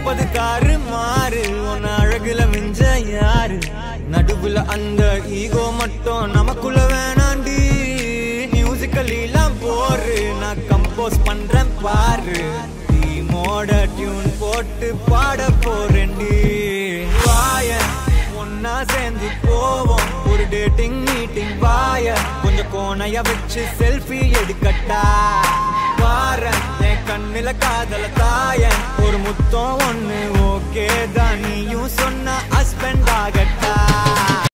முப்பது காரு மாறு உன்ன அழகுல மிஞ்ச யாரு நடுவுல அந்த ஈகோ மட்டும் நமக்குள்ள வேணாண்டி மியூசிக்கல்லாம் போரு நான் கம்போஸ் பண்றேன் பாரு டீமோட டியூன் போட்டு பாட போறேன்டி வாய ஒன்னா சேர்ந்து போவோம் ஒரு டேட்டிங் மீட்டிங் வாய கொஞ்சம் கோணைய வச்சு செல்ஃபி எடுக்கட்டா பாரேன் என் கண்ணுல காதல தாய ஒரு முத்தம் ஒண்ணு ஓகே தான் நீயும் சொன்ன ஹஸ்பண்ட் ஆகட்டா